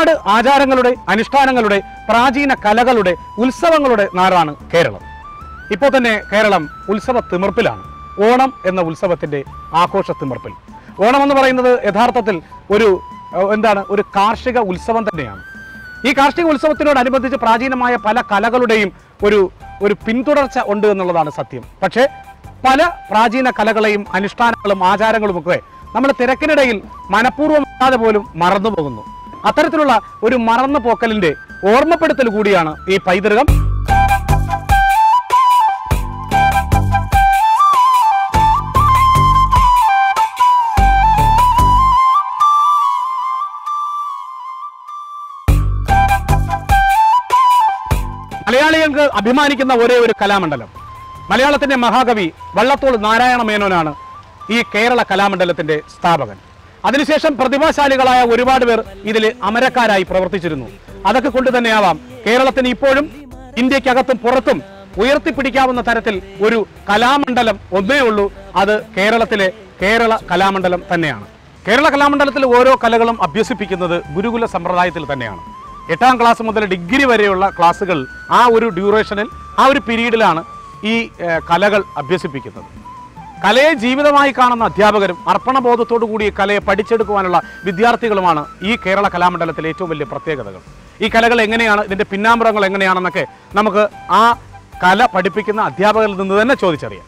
ഒരുപാട് ആചാരങ്ങളുടെ അനുഷ്ഠാനങ്ങളുടെ പ്രാചീന കലകളുടെ ഉത്സവങ്ങളുടെ നാടാണ് കേരളം ഇപ്പോൾ തന്നെ കേരളം ഉത്സവ തിമിർപ്പിലാണ് ഓണം എന്ന ഉത്സവത്തിന്റെ ആഘോഷ തിമിർപ്പിൽ ഓണം എന്ന് പറയുന്നത് യഥാർത്ഥത്തിൽ ഒരു ഏഹ്, എന്താണ് ഒരു കാർഷിക ഉത്സവം തന്നെയാണ് ഈ കാർഷിക ഉത്സവത്തിനോടനുബന്ധിച്ച് പ്രാചീനമായ പല കലകളുടെയും ഒരു ഒരു പിന്തുടർച്ച ഉണ്ട് എന്നുള്ളതാണ് സത്യം പക്ഷേ പല പ്രാചീന കലകളെയും അനുഷ്ഠാനങ്ങളും ആചാരങ്ങളും ഒക്കെ നമ്മൾ തിരക്കിനിടയിൽ മനഃപൂർവ്വം അല്ലാതെ പോലും മറന്നു പോകുന്നു അത്തരത്തിലുള്ള ഒരു മറന്നു പോക്കലിന്റെ ഓർമ്മപ്പെടുത്തൽ കൂടിയാണ് ഈ പൈതൃകം മലയാളികൾക്ക് അഭിമാനിക്കുന്ന ഒരേ ഒരു കലാമണ്ഡലം മലയാളത്തിന്റെ മഹാകവി വള്ളത്തോൾ നാരായണ മേനോനാണ് ഈ കേരള കലാമണ്ഡലത്തിന്റെ സ്ഥാപകൻ അതിനുശേഷം പ്രതിഭാശാലികളായ ഒരുപാട് പേർ ഇതിൽ അമരക്കാരായി പ്രവർത്തിച്ചിരുന്നു അതൊക്കെ കൊണ്ട് തന്നെയാവാം കേരളത്തിന് ഇപ്പോഴും ഇന്ത്യക്കകത്തും പുറത്തും ഉയർത്തിപ്പിടിക്കാവുന്ന തരത്തിൽ ഒരു കലാമണ്ഡലം ഒന്നേ ഉള്ളൂ അത് കേരളത്തിലെ കേരള കലാമണ്ഡലം തന്നെയാണ് കേരള കലാമണ്ഡലത്തിൽ ഓരോ കലകളും അഭ്യസിപ്പിക്കുന്നത് ഗുരുകുല സമ്പ്രദായത്തിൽ തന്നെയാണ് എട്ടാം ക്ലാസ് മുതൽ ഡിഗ്രി വരെയുള്ള ക്ലാസ്സുകൾ ആ ഒരു ഡ്യൂറേഷനിൽ ആ ഒരു പീരീഡിലാണ് ഈ ഏഹ്, കലകൾ അഭ്യസിപ്പിക്കുന്നത് കലയെ ജീവിതമായി കാണുന്ന അധ്യാപകരും അർപ്പണബോധത്തോടു കൂടി ഈ കലയെ പഠിച്ചെടുക്കുവാനുള്ള വിദ്യാർത്ഥികളുമാണ് ഈ കേരള കലാമണ്ഡലത്തിലെ ഏറ്റവും വലിയ പ്രത്യേകതകൾ ഈ കലകൾ എങ്ങനെയാണ് ഇതിൻ്റെ പിന്നാമ്പുറങ്ങൾ എങ്ങനെയാണെന്നൊക്കെ നമുക്ക് ആ കല പഠിപ്പിക്കുന്ന അധ്യാപകരിൽ നിന്ന് തന്നെ ചോദിച്ചറിയാം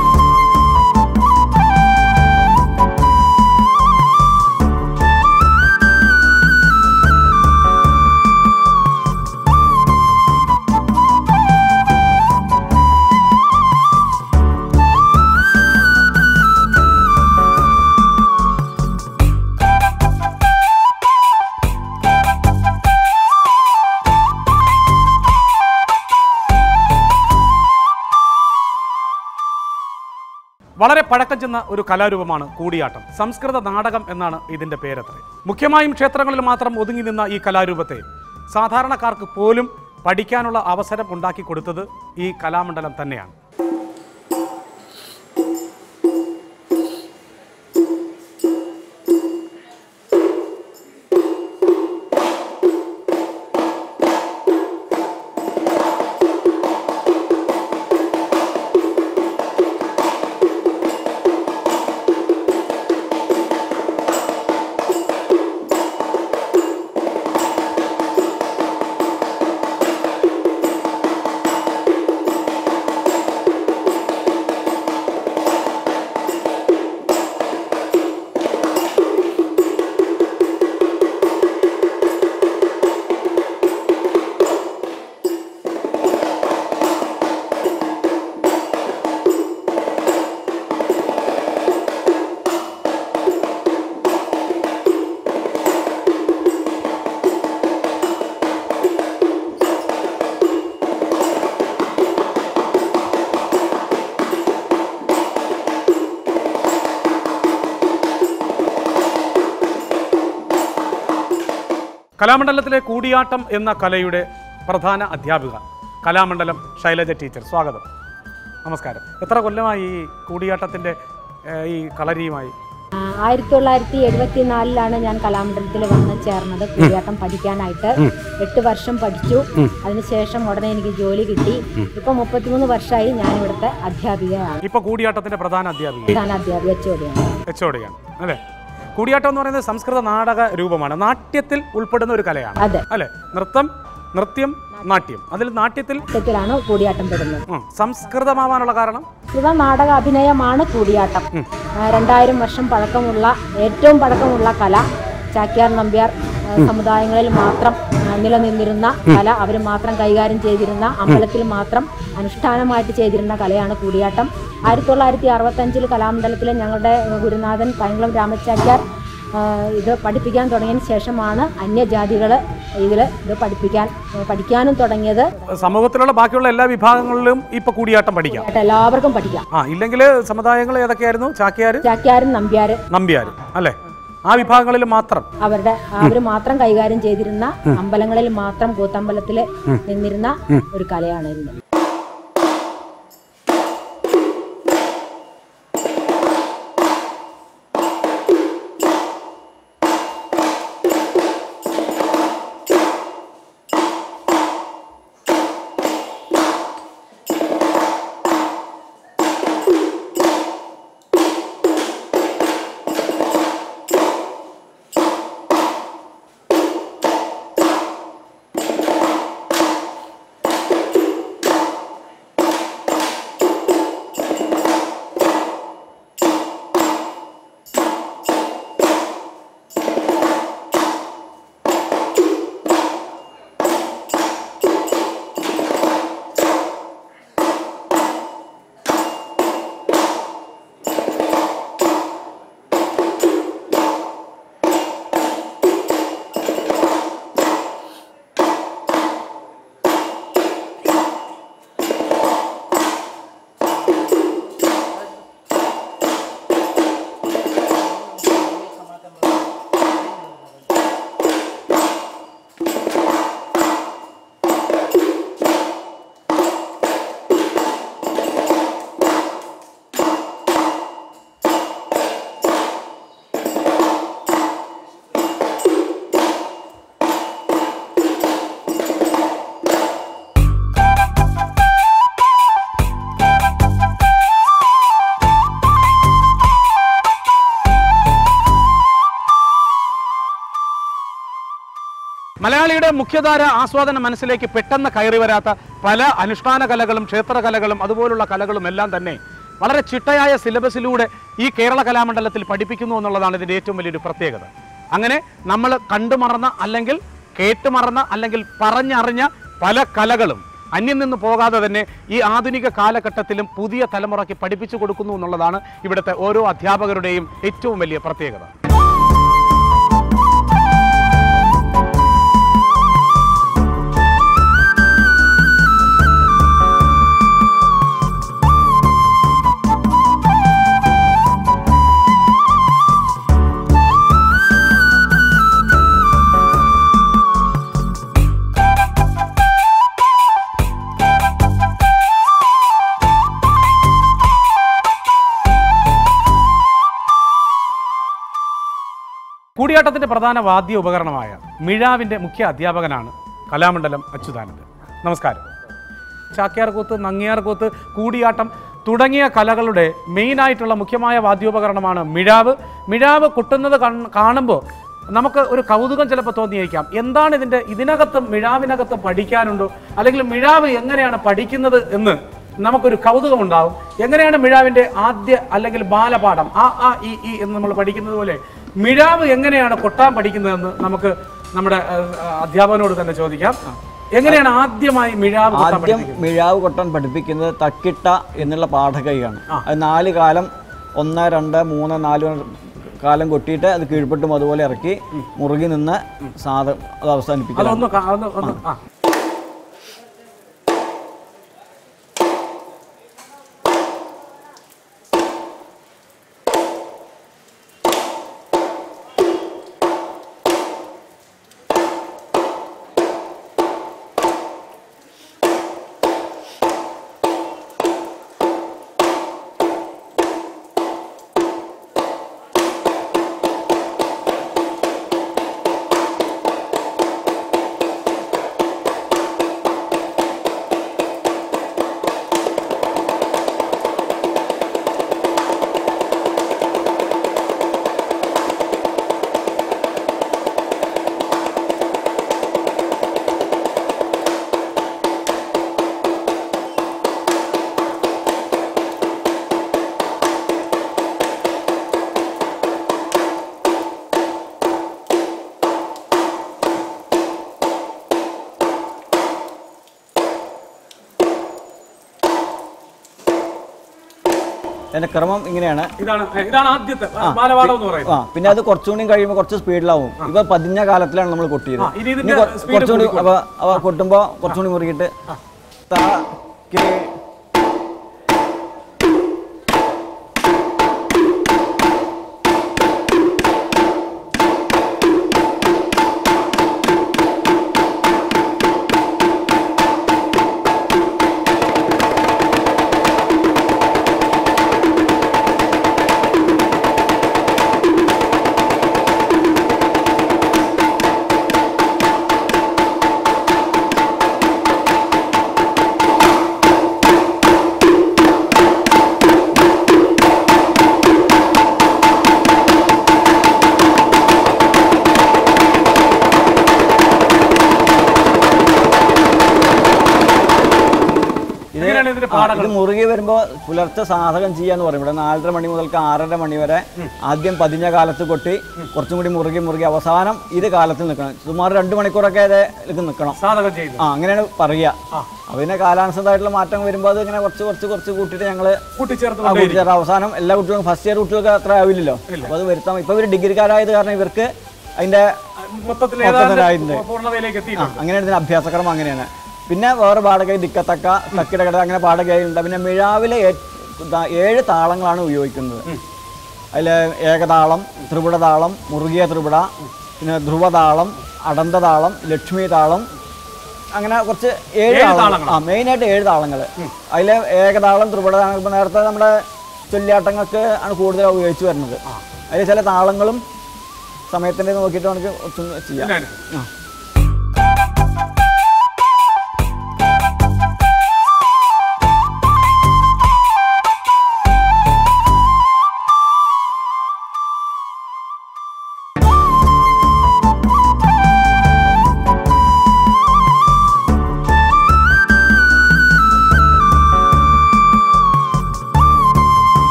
വളരെ പഴക്കം ചെന്ന ഒരു കലാരൂപമാണ് കൂടിയാട്ടം സംസ്കൃത നാടകം എന്നാണ് ഇതിന്റെ പേരത്രേ മുഖ്യമായും ക്ഷേത്രങ്ങളിൽ മാത്രം ഒതുങ്ങി നിന്ന ഈ കലാരൂപത്തെ സാധാരണക്കാർക്ക് പോലും പഠിക്കാനുള്ള അവസരം ഉണ്ടാക്കി കൊടുത്തത് ഈ കലാമണ്ഡലം തന്നെയാണ് കലാമണ്ഡലത്തിലെ കൂടിയാട്ടം എന്ന കലയുടെ പ്രധാന അധ്യാപിക കലാമണ്ഡലം ശൈലജ ടീച്ചർ സ്വാഗതം നമസ്കാരം എത്ര കൊല്ലമായി ഈ കൂടിയാട്ടത്തിൻ്റെ ഏഹ്, ഈ കളരിയുമായി ആ, ആയിരത്തി തൊള്ളായിരത്തി എഴുപത്തി നാലിലാണ് ഞാൻ കലാമണ്ഡലത്തിൽ വന്ന് ചേർന്നത് കൂടിയാട്ടം പഠിക്കാനായിട്ട് എട്ട് വർഷം പഠിച്ചു അതിനുശേഷം ഉടനെ എനിക്ക് ജോലി കിട്ടി ഇപ്പൊ മുപ്പത്തിമൂന്ന് വർഷമായി ഞാൻ ഇവിടുത്തെ അധ്യാപികയാണ് ഇപ്പോൾ കൂടിയാട്ടത്തിൻ്റെ പ്രധാന അധ്യാപിക പ്രധാന അധ്യാപിക ചോദ്യമാണ് എച്ച് ഒടിയാണ് അല്ലേ കൂടിയാട്ടം എന്ന് പറയുന്നത് സംസ്കൃത നാടക രൂപമാണ് നാട്യത്തിൽ ഉൾപ്പെടുന്ന ഒരു കലയാണ് അതെ അല്ലേ നൃത്തം നൃത്യം നാട്യം അതിൽ നാട്യത്തിൽ ത്തിലാണ് കൂടിയാട്ടം പെടുന്നത് ഉം, സംസ്കൃതമാവാനുള്ള കാരണം ഇവ നാടക അഭിനയമാണ് കൂടിയാട്ടം ആ, രണ്ടായിരം വർഷം പഴക്കമുള്ള ഏറ്റവും പഴക്കമുള്ള കല ചാക്യാർ നമ്പ്യാർ ആ, സമുദായങ്ങളിൽ മാത്രം ആ, നിലനിന്നിരുന്ന കല അവർ മാത്രം കൈകാര്യം ചെയ്തിരുന്ന അമ്പലത്തിൽ മാത്രം അനുഷ്ഠാനമായിട്ട് ചെയ്തിരുന്ന കലയാണ് കൂടിയാട്ടം ആയിരത്തി തൊള്ളായിരത്തി അറുപത്തഞ്ചിൽ കലാമണ്ഡലത്തിലെ ഞങ്ങളുടെ ഗുരുനാഥൻ പൈങ്കുളം രാമചാക്യാർ ആ, ഇത് പഠിപ്പിക്കാൻ തുടങ്ങിയതിന് ശേഷമാണ് അന്യജാതികൾ ഇതിൽ ഇത് പഠിപ്പിക്കാൻ പഠിക്കാനും തുടങ്ങിയത് സമൂഹത്തിലുള്ള ബാക്കിയുള്ള എല്ലാ വിഭാഗങ്ങളിലും ഇപ്പൊ കൂടിയാട്ടം പഠിക്കാം ആയിട്ട് എല്ലാവർക്കും പഠിക്കാം ആ ഇല്ലെങ്കിൽ സമുദായങ്ങൾ ഏതൊക്കെയായിരുന്നു ചാക്യാര് ചാക്യാരും നമ്പ്യാർ നമ്പ്യാര് അല്ലേ ആ വിഭാഗങ്ങളിൽ മാത്രം അവരുടെ അവർ മാത്രം കൈകാര്യം ചെയ്തിരുന്ന അമ്പലങ്ങളിൽ മാത്രം കൂത്തമ്പലത്തിൽ നിന്നിരുന്ന ഒരു കലയാണ് ഇത് മലയാളിയുടെ മുഖ്യധാര ആസ്വാദന മനസ്സിലേക്ക് പെട്ടെന്ന് കയറി വരാത്ത പല അനുഷ്ഠാന കലകളും ക്ഷേത്രകലകളും അതുപോലുള്ള കലകളും എല്ലാം തന്നെ വളരെ ചിട്ടയായ സിലബസിലൂടെ ഈ കേരള കലാമണ്ഡലത്തിൽ പഠിപ്പിക്കുന്നു എന്നുള്ളതാണ് ഇതിൻ്റെ ഏറ്റവും വലിയൊരു പ്രത്യേകത അങ്ങനെ നമ്മൾ കണ്ടുമറന്ന അല്ലെങ്കിൽ കേട്ടുമറന്ന അല്ലെങ്കിൽ പറഞ്ഞറിഞ്ഞ പല കലകളും അന്യം നിന്ന് പോകാതെ തന്നെ ഈ ആധുനിക കാലഘട്ടത്തിലും പുതിയ തലമുറയ്ക്ക് പഠിപ്പിച്ചു കൊടുക്കുന്നു എന്നുള്ളതാണ് ഇവിടുത്തെ ഓരോ അധ്യാപകരുടെയും ഏറ്റവും വലിയ പ്രത്യേകത കൂടിയാട്ടത്തിന്റെ പ്രധാന വാദ്യ ഉപകരണമായ മിഴാവിന്റെ മുഖ്യ അധ്യാപകനാണ് കലാമണ്ഡലം അച്യുതാനന്ദൻ നമസ്കാരം ചാക്യാർകൂത്ത് നങ്ങിയാർകൂത്ത് കൂടിയാട്ടം തുടങ്ങിയ കലകളുടെ മെയിനായിട്ടുള്ള മുഖ്യമായ വാദ്യോപകരണമാണ് മിഴാവ് മിഴാവ് കൊട്ടുന്നത് കൺ- കാണുമ്പോൾ നമുക്ക് ഒരു കൗതുകം ചിലപ്പോൾ തോന്നിയേക്കാം എന്താണ് ഇതിൻ്റെ ഇതിനകത്ത് മിഴാവിനകത്ത് പഠിക്കാനുണ്ടോ അല്ലെങ്കിൽ മിഴാവ് എങ്ങനെയാണ് പഠിക്കുന്നത് എന്ന് നമുക്കൊരു കൗതുകം ഉണ്ടാവും എങ്ങനെയാണ് മിഴാവിൻ്റെ ആദ്യ അല്ലെങ്കിൽ ബാലപാഠം ആ ആ ഈ ഈ എന്ന് നമ്മൾ പഠിക്കുന്നത് പോലെ മിഴാവ് എങ്ങനെയാണ് കൊട്ടാൻ പഠിക്കുന്നതെന്ന് നമുക്ക് നമ്മുടെ ഏഹ്, അധ്യാപകനോട് തന്നെ ചോദിക്കാം എങ്ങനെയാണ് ആദ്യമായി മിഴാവ് കൊട്ടാൻ ആദ്യം പഠിക്കുന്നത് മിഴാവ് കൊട്ടാൻ പഠിപ്പിക്കുന്നത് തക്കിട്ട എന്നുള്ള പാഠകൈയാണ് അത് നാല് കാലം ഒന്ന് രണ്ട് മൂന്ന് നാല് കാലം കൊട്ടിയിട്ട് അത് കീഴ്പ്പെട്ടും അതുപോലെ ഇറക്കി മുറുകി നിന്ന് സാധ അത് അവസാനിപ്പിക്കണം അതൊന്ന് കാ- ഒന്ന് ഒന്ന് ആ അതിന്റെ ക്രമം ഇങ്ങനെയാണ് ഇതാണ് ഇതാണ് ആദ്യത്തെ ബാലപാഠം എന്ന് പറയുന്നത് ആ പിന്നെ അത് കുറച്ചുകൂടി കഴിയുമ്പോൾ കുറച്ച് സ്പീഡിലാവും ഇപ്പൊ പതിഞ്ഞ കാലത്തിലാണ് നമ്മൾ കൊട്ടിയത് ആ, ഇനി ഇതിന്റെ ഇനി കൊ- speed കുറച്ചുകൂടി കൂടിക്കോളും. അപ്പൊ അവ കൊട്ടുമ്പോ കുറച്ചുകൂടി മുറുകിയിട്ട് ത കേ ഇങ്ങനെയാണ് ഇതിന്റെ ആ, പാഠങ്ങൾ ഇത് മുറുകി വരുമ്പോ പുലർച്ചെ സാധകം ചെയ്യാന്ന് പറയും ഇവിടെ നാലര മണി മുതൽക്ക് ആറര മണി വരെ ആദ്യം പതിഞ്ഞ കാലത്ത് കൊട്ടി കുറച്ചും കൂടി മുറുകി മുറുകി അവസാനം ഇത് കാലത്ത് നിൽക്കണം സുമാർ രണ്ട് മണിക്കൂറൊക്കെ ഇത് നിൽക്കണം സാധകം ചെയ്തു ആ അങ്ങനെയാണ് പറയുക അപ്പൊ പിന്നെ കാലാനുസൃതമായിട്ടുള്ള മാറ്റം വരുമ്പോൾ അത് ഇങ്ങനെ കുറച്ച് കുറച്ച് കുറച്ച് കൂട്ടിയിട്ട് ഞങ്ങള് കൂട്ടിച്ചേർത്ത് ആ കൂട്ടിച്ചേർത്ത് അവസാനം എല്ലാ കുട്ടികളും ഫസ്റ്റ് ഇയർ കുട്ടികൾക്ക് അത്ര ആവില്ലല്ലോ അപ്പൊ അത് വരുത്താം ഇപ്പൊ ഇവർ ഡിഗ്രിക്കാരായത് കാരണം ഇവർക്ക് അതിന്റെ മൊത്തത്തിൽ മൊത്തത്തിലായിട്ടുണ്ട്. ഏതാണ്ട് പൂർണ്ണതയിലേക്ക് ആ എത്തിയിട്ടുണ്ട് അങ്ങനെയാണ് ഇതിന്റെ അഭ്യാസക്രമം അങ്ങനെയാണ് പിന്നെ വേറെ പാടകൈ ദിക്കത്തക്ക തക്കിടകട അങ്ങനെ പാടകൈ ഉണ്ട് പിന്നെ മിഴാവിലെ ഏ- ദാ- ഏഴ് താളങ്ങളാണ് ഉപയോഗിക്കുന്നത് അതിൽ ഏകതാളം ത്രിപുടതാളം മുറുകിയ ത്രിപുട പിന്നെ ധ്രുവതാളം അടന്തതാളം ലക്ഷ്മി താളം അങ്ങനെ കുറച്ച് ഏഴ് ഏഴ് താളങ്ങൾ താളങ്ങൾ. ആ മെയിനായിട്ട് ഏഴ് താളങ്ങൾ അതിൽ ഏകതാളം ത്രിപുടതാളം ഇപ്പം നേരത്തെ നമ്മുടെ ചൊല്ലിയാട്ടങ്ങൾക്ക് ആണ് കൂടുതൽ ഉപയോഗിച്ച് വരുന്നത് അതിൽ ചില താളങ്ങളും സമയത്തിൻ്റെ നോക്കിയിട്ട് നമുക്ക് കുറച്ചൊന്ന് ചെയ്യാം ഇതാണ്. ആ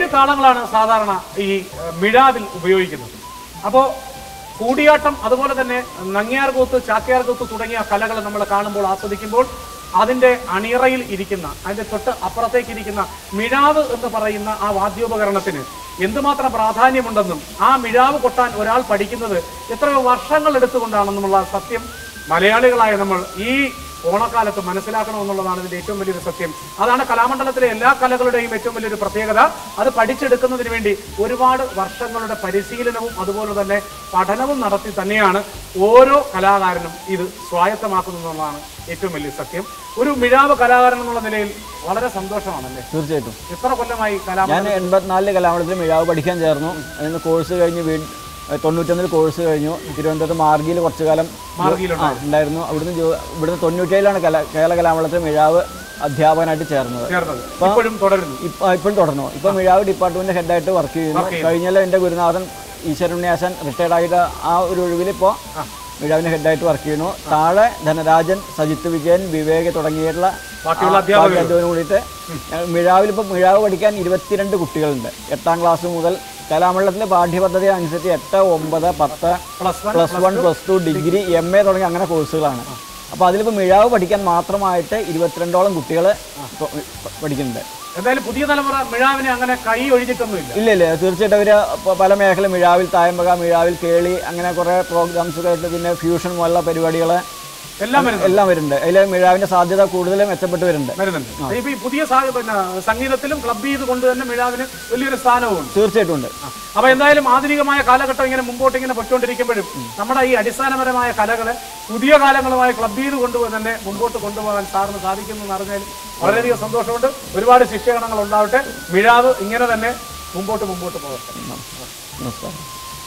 താളങ്ങളാണ് സാധാരണ ഈ ഏഹ്, മിഴാവിൽ ഉപയോഗിക്കുന്നത് അപ്പോൾ കൂടിയാട്ടം അതുപോലെ തന്നെ നങ്ങിയാർകൂത്ത് ചാക്യാർകൂത്ത് തുടങ്ങിയ കലകൾ നമ്മൾ കാണുമ്പോൾ ആസ്വദിക്കുമ്പോൾ അതിന്റെ അണിയറയിൽ ഇരിക്കുന്ന അതിന്റെ തൊട്ട് അപ്പുറത്തേക്ക് ഇരിക്കുന്ന മിഴാവ് എന്ന് പറയുന്ന ആ വാദ്യോപകരണത്തിന് എന്തുമാത്രം പ്രാധാന്യമുണ്ടെന്നും ആ മിഴാവ് കൊട്ടാൻ ഒരാൾ പഠിക്കുന്നത് എത്രയോ വർഷങ്ങൾ എടുത്തുകൊണ്ടാണെന്നുമുള്ള സത്യം മലയാളികളായ നമ്മൾ ഈ ഓണക്കാലത്ത് മനസ്സിലാക്കണമെന്നുള്ളതാണ് ഇതിന്റെ ഏറ്റവും വലിയൊരു സത്യം അതാണ് കലാമണ്ഡലത്തിലെ എല്ലാ കലകളുടെയും ഏറ്റവും വലിയൊരു പ്രത്യേകത അത് പഠിച്ചെടുക്കുന്നതിന് വേണ്ടി ഒരുപാട് വർഷങ്ങളുടെ പരിശീലനവും അതുപോലെ തന്നെ പഠനവും നടത്തി തന്നെയാണ് ഓരോ കലാകാരനും ഇത് സ്വായത്തമാക്കുന്നതെന്നുള്ളതാണ് ഏറ്റവും വലിയ സത്യം ഒരു മിഴാവ് കലാകാരൻ എന്നുള്ള നിലയിൽ വളരെ സന്തോഷമാണല്ലേ തീർച്ചയായിട്ടും എത്ര കൊല്ലമായി ഞാൻ കലാമണ്ഡലം എൺപത്തിനാലില് കലാമണ്ഡലത്തിൽ മിഴാവ് പഠിക്കാൻ ചേർന്നു അതിന് കോഴ്സ് കഴിഞ്ഞ് വീ തൊണ്ണൂറ്റൊന്നിൽ കോഴ്സ് കഴിഞ്ഞു തിരുവനന്തപുരത്ത് മാർഗിയിൽ കുറച്ചു കാലം മാർഗിയിലുണ്ടോ? ആ, ഉണ്ടായിരുന്നു അവിടുന്ന് ജോ- ഇവിടുന്ന് തൊണ്ണൂറ്റേഴിലാണ് കല കേരള കലാമണ്ഡലത്തിൽ മിഴാവ് അധ്യാപകനായിട്ട് ചേർന്നത് ചേർന്നത് ഇപ്പോഴും തുടരുന്നു ഇപ്പം ഇപ്പോഴും തുടർന്നു ഇപ്പം മിഴാവ് ഡിപ്പാർട്ട്മെന്റ് ഹെഡായിട്ട് വർക്ക് ചെയ്യുന്നു Work ചെയ്യുന്നു. കഴിഞ്ഞാലും എൻ്റെ ഗുരുനാഥൻ ഈശ്വരണ്യാസൻ റിട്ടയർഡ് ആയിട്ട് ആ ഒരു ഒഴിവിൽ ഇപ്പോൾ മിഴാവിന് ഹെഡായിട്ട് വർക്ക് ചെയ്യുന്നു താഴെ ധനരാജൻ സജിത്ത് വിജയൻ വിവേക് തുടങ്ങിയിട്ടുള്ള ബാക്കിയുള്ള ആ, അധ്യാപകർ. ബാക്കി അധ്യാപകരും കൂടിയിട്ട് മിഴാവിൽ ഇപ്പം മിഴാവ് പഠിക്കാൻ ഇരുപത്തിരണ്ട് കുട്ടികളുണ്ട് എട്ടാം ക്ലാസ് മുതൽ കലാമണ്ഡലത്തിലെ പാഠ്യപദ്ധതി അനുസരിച്ച് എട്ട് ഒമ്പത് പത്ത് plus one plus one plus two degree M A തുടങ്ങി അങ്ങനെ കോഴ്സുകളാണ് അപ്പോൾ അതിലിപ്പോൾ മിഴാവ് പഠിക്കാൻ മാത്രമായിട്ട് ഇരുപത്തിരണ്ടോളം കുട്ടികൾ പഠിക്കുന്നുണ്ട് എന്തായാലും പുതിയ തലമുറ മിഴാവിനെ അങ്ങനെ കൈ ഒഴിഞ്ഞിട്ടൊന്നുമില്ല ഇല്ല ഇല്ല തീർച്ചയായിട്ടും അവർ പല മേഖല മിഴാവിൽ തായമ്പക മിഴാവിൽ കേളി അങ്ങനെ കുറേ പ്രോഗ്രാംസുകളായിട്ട് പിന്നെ ഫ്യൂഷൻ പോലുള്ള പരിപാടികൾ എല്ലാം വരുന്നു എല്ലാം വരുന്നുണ്ട് അതിൽ മിഴാവിൻ്റെ സാധ്യത കൂടുതൽ മെച്ചപ്പെട്ട് വരുന്നുണ്ട് വരുന്നുണ്ട് ഇപ്പൊ ഈ പുതിയ സാ- പിന്നെ സംഗീതത്തിലും ക്ലബ് ചെയ്ത് കൊണ്ട് തന്നെ മിഴാവിന് വലിയൊരു സ്ഥാനവും ഉണ്ട് തീർച്ചയായിട്ടും ഉണ്ട് അപ്പൊ എന്തായാലും ആധുനികമായ കാലഘട്ടം ഇങ്ങനെ മുമ്പോട്ട് ഇങ്ങനെ പൊയ്ക്കൊണ്ടിരിക്കുമ്പോഴും നമ്മുടെ ഈ അടിസ്ഥാനപരമായ കലകളെ പുതിയ കാലങ്ങളുമായി ക്ലബ് ചെയ്ത് കൊണ്ടുപോയി തന്നെ മുമ്പോട്ട് കൊണ്ടുപോകാൻ സാറിന് സാധിക്കുന്നു എന്ന് അറിഞ്ഞാൽ വളരെയധികം സന്തോഷമുണ്ട് ഒരുപാട് ശിക്ഷകണങ്ങൾ ഉണ്ടാവട്ടെ മിഴാവ് ഇങ്ങനെ തന്നെ മുമ്പോട്ട് മുമ്പോട്ട് പോകട്ടെ നമസ്കാരം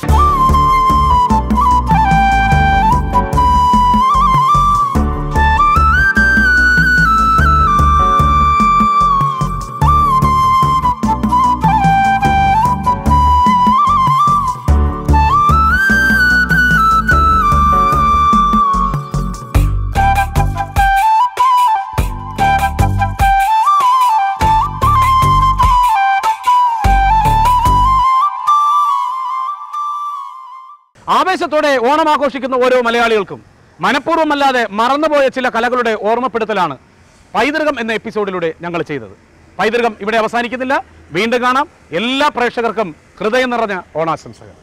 ആവേശത്തോടെ ഓണം ആഘോഷിക്കുന്ന ഓരോ മലയാളികൾക്കും മനഃപൂർവ്വമല്ലാതെ മറന്നുപോയ ചില കലകളുടെ ഓർമ്മപ്പെടുത്തലാണ് പൈതൃകം എന്ന എപ്പിസോഡിലൂടെ ഞങ്ങൾ ചെയ്തത് പൈതൃകം ഇവിടെ അവസാനിക്കുന്നില്ല വീണ്ടും കാണാം എല്ലാ പ്രേക്ഷകർക്കും ഹൃദയം നിറഞ്ഞ ഓണാശംസകൾ